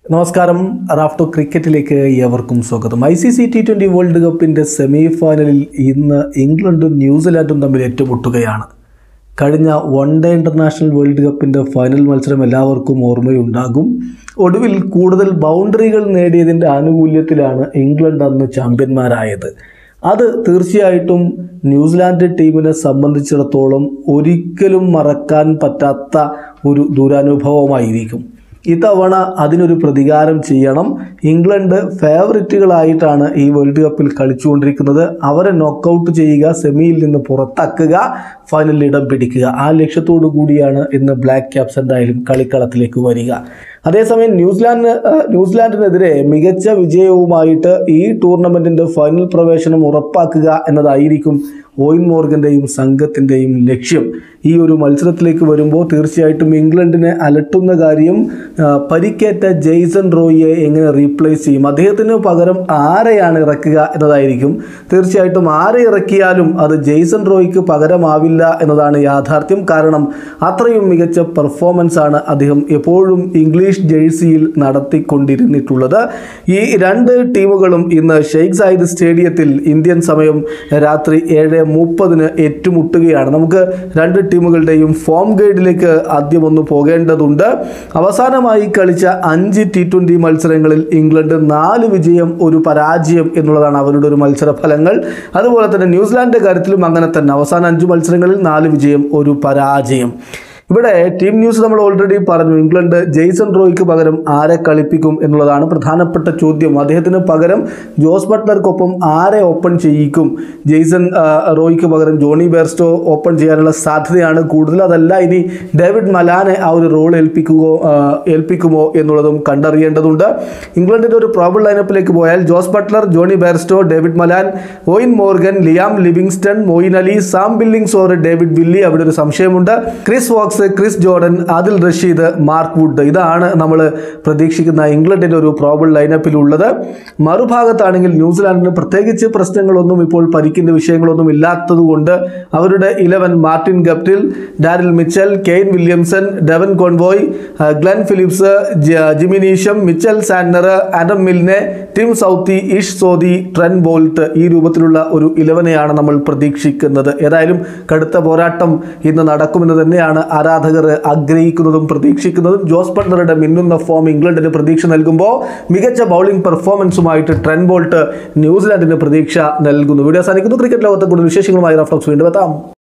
നമസ്കാരം റാഫ്റ്റോ ക്രിക്കറ്റിലേക്ക് ഏവർക്കും സ്വാഗതം I C C T twenty world കപ്പിൻ്റെ സെമി ഫൈനലിൽ ഇന്ന് ഇംഗ്ലണ്ടും ന്യൂസിലാൻഡും തമ്മിൽ ഏറ്റുമുട്ടുകയാണ് കഴിഞ്ഞ വൺ ഡേ ഇൻ്റർനാഷണൽ വേൾഡ് കപ്പിൻ്റെ ഫൈനൽ മത്സരം എല്ലാവർക്കും ഓർമ്മയുണ്ടാകും ഒടുവിൽ കൂടുതൽ ബൗണ്ടറികൾ നേടിയതിൻ്റെ ആനുകൂല്യത്തിലാണ് ഇംഗ്ലണ്ട് അന്ന് ചാമ്പ്യന്മാരായത് അത് തീർച്ചയായിട്ടും ന്യൂസിലാൻഡ് ടീമിനെ സംബന്ധിച്ചിടത്തോളം ഒരിക്കലും മറക്കാൻ പറ്റാത്ത ഒരു ദുരനുഭവമായിരിക്കും ഇത്തവണ അതിനൊരു പ്രതികാരം ചെയ്യണം ഇംഗ്ലണ്ട് ഫേവറിറ്റുകളായിട്ടാണ് ഈ വേൾഡ് കപ്പിൽ കളിച്ചുകൊണ്ടിരിക്കുന്നത് അവരെ നോക്കൗട്ട് ചെയ്യുക സെമിയിൽ നിന്ന് പുറത്താക്കുക ഫൈനലിൽ ഇടം പിടിക്കുക ആ ലക്ഷ്യത്തോടു കൂടിയാണ് ഇന്ന് ബ്ലാക്ക് ക്യാപ്സ് എന്തായാലും കളിക്കളത്തിലേക്ക് വരിക അതേസമയം ന്യൂസിലാൻഡ് ന്യൂസിലാൻഡിനെതിരെ മികച്ച വിജയവുമായിട്ട് ഈ ടൂർണമെൻറ്റിൻ്റെ ഫൈനൽ പ്രവേശനം ഉറപ്പാക്കുക എന്നതായിരിക്കും ഓയിൻ മോർഗൻ്റെയും സംഘത്തിൻ്റെയും ലക്ഷ്യം ഈ ഒരു മത്സരത്തിലേക്ക് വരുമ്പോൾ തീർച്ചയായിട്ടും ഇംഗ്ലണ്ടിനെ അലട്ടുന്ന കാര്യം ആ, പരിക്കേറ്റ ജെയ്സൺ റോയിയെ എങ്ങനെ റീപ്ലേസ് ചെയ്യും അദ്ദേഹത്തിന് പകരം ആരെയാണ് ഇറക്കുക എന്നതായിരിക്കും തീർച്ചയായിട്ടും ആരെ ഇറക്കിയാലും അത് ജെയ്സൺ റോയിക്ക് പകരമാവില്ല എന്നതാണ് യാഥാർത്ഥ്യം കാരണം അത്രയും മികച്ച പെർഫോമൻസ് ആണ് അദ്ദേഹം എപ്പോഴും ഇംഗ്ലീഷ് ജേഴ്സിയിൽ നടത്തിക്കൊണ്ടിരുന്നിട്ടുള്ളത് ഈ രണ്ട് ടീമുകളും ഇന്ന് ഷെയ്ഖ് സായിദ് സ്റ്റേഡിയത്തിൽ ഇന്ത്യൻ സമയം രാത്രി ഏഴ് മുപ്പതിന് ഏറ്റുമുട്ടുകയാണ് നമുക്ക് രണ്ട് ടീമുകളുടെയും ഫോം ഗൈഡിലേക്ക് ആദ്യം ഒന്ന് പോകേണ്ടതുണ്ട് അവസാനമായി കളിച്ച അഞ്ച് ടി ട്വൻ്റി മത്സരങ്ങളിൽ ഇംഗ്ലണ്ട് നാല് വിജയം ഒരു പരാജയം എന്നുള്ളതാണ് അവരുടെ ഒരു മത്സര ഫലങ്ങൾ അതുപോലെ തന്നെ ന്യൂസിലാൻഡിൻ്റെ കാര്യത്തിലും അങ്ങനെ തന്നെ അവസാന അഞ്ച് മത്സരങ്ങളിൽ നാല് വിജയം ഒരു പരാജയം ഇവിടെ ടീം ന്യൂസ് നമ്മൾ ഓൾറെഡി പറഞ്ഞു ഇംഗ്ലണ്ട് ജെയ്സൺ റോയ്ക്ക് പകരം ആരെ കളിപ്പിക്കും എന്നുള്ളതാണ് പ്രധാനപ്പെട്ട ചോദ്യം അദ്ദേഹത്തിന് പകരം ജോസ് ബട്ട്ലർക്കൊപ്പം ആരെ ഓപ്പൺ ചെയ്യിക്കും ജെയ്സൺ ആ, റോയ്ക്ക് പകരം ജോണി ബെയർസ്റ്റോ ഓപ്പൺ ചെയ്യാനുള്ള സാധ്യതയാണ് കൂടുതൽ അതല്ല ഇനി ഡേവിഡ് മലാനെ ആ ഒരു റോൾ ഏൽപ്പിക്കുകയോ ആ, ഏൽപ്പിക്കുമോ എന്നുള്ളതും കണ്ടറിയേണ്ടതുണ്ട് ഇംഗ്ലണ്ടിൻ്റെ ഒരു പ്രോബിൾ ലൈനപ്പിലേക്ക് പോയാൽ Jos Buttler Jonny Bairstow David Malan Eoin Morgan Liam Livingstone Moeen Ali Sam Billings or David Willey അവിടെ ഒരു സംശയമുണ്ട് Chris Woakes Chris Jordan Adil Rashid Mark Wood ഇതാണ് നമ്മൾ പ്രതീക്ഷിക്കുന്ന ഇംഗ്ലണ്ടിൻ്റെ ഒരു പ്രോബിൾ ലൈനപ്പിലുള്ളത് മറുഭാഗത്താണെങ്കിൽ ന്യൂസിലാൻഡിന് പ്രത്യേകിച്ച് പ്രശ്നങ്ങളൊന്നും ഇപ്പോൾ പരിക്കിൻ്റെ വിഷയങ്ങളൊന്നും ഇല്ലാത്തതുകൊണ്ട് അവരുടെ eleven Martin Guptill Daryl Mitchell Kane Williamson Devon Conway ആ, ഗ്ലെൻ ഫിലിപ്സ് ജ- Jimmy Neesham Mitchell Santner Adam Milne Tim Southee Ish Sodhi ട്രെൻ bolt ഈ രൂപത്തിലുള്ള ഒരു ഇലവനെയാണ് നമ്മൾ പ്രതീക്ഷിക്കുന്നത് ഏതായാലും കടുത്ത പോരാട്ടം ഇന്ന് നടക്കുമെന്ന് തന്നെയാണ് ആരാധകർ ആഗ്രഹിക്കുന്നതും പ്രതീക്ഷിക്കുന്നതും ജോസ് ബട്ട്ലറുടെ മിന്നുന്ന ഫോം ഇംഗ്ലണ്ടിന് പ്രതീക്ഷ നൽകുമ്പോൾ മികച്ച ബൗളിംഗ് പെർഫോമൻസുമായിട്ട് ട്രെൻ ബോൾട്ട് ന്യൂസിലാൻഡിന് പ്രതീക്ഷ നൽകുന്നു വീഡിയോ അവസാനിക്കുന്നു ക്രിക്കറ്റ് ലോകത്തെ കൂടുതൽ വിശേഷങ്ങളുമായി റഫ്ലക്സ് വീണ്ടും എത്താം